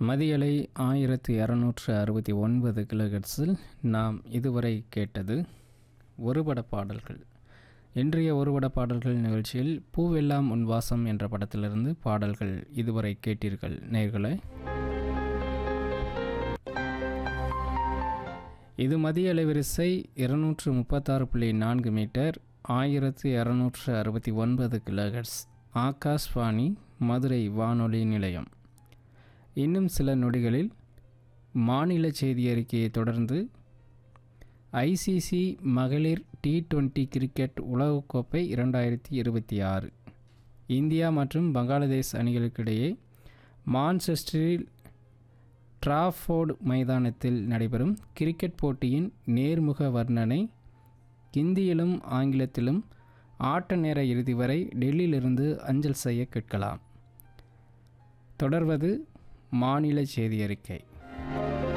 மதியலை ஆயிரத்தி இரநூற்று அறுபத்தி ஒன்பது கிலோஹெர்ட்ஸில் நாம் இதுவரை கேட்டது ஒருபட பாடல்கள் இன்றைய ஒருபட பாடல்கள் நிகழ்ச்சியில் பூவெல்லாம் உன் வாசம் என்ற படத்திலிருந்து பாடல்கள் இதுவரை கேட்டீர்கள் நேர்களே இது மதிய அலைவரிசை இருநூற்று முப்பத்தாறு புள்ளி நான்கு மீட்டர் ஆயிரத்து இரநூற்று அறுபத்தி ஒன்பது கிலோஹெர்ட்ஸ் ஆகாஷ்வாணி மதுரை வானொலி நிலையம் இன்னும் சில நொடிகளில் மாநில செய்தி அறிக்கையை தொடர்ந்து ஐசிசி மகளிர் டி டுவெண்ட்டி கிரிக்கெட் உலகக்கோப்பை இரண்டாயிரத்தி இருபத்தி ஆறு இந்தியா மற்றும் பங்களாதேஷ் அணிகளுக்கிடையே மான்செஸ்டரில் ட்ராஃபோர்டு மைதானத்தில் நடைபெறும் கிரிக்கெட் போட்டியின் நேர்முக வர்ணனை ஹிந்தியிலும் ஆங்கிலத்திலும் ஆட்ட நேர இறுதி வரை டெல்லியிலிருந்து அஞ்சல் செய்ய கேட்கலாம் தொடர்வது மாநில செய்தி அறிக்கை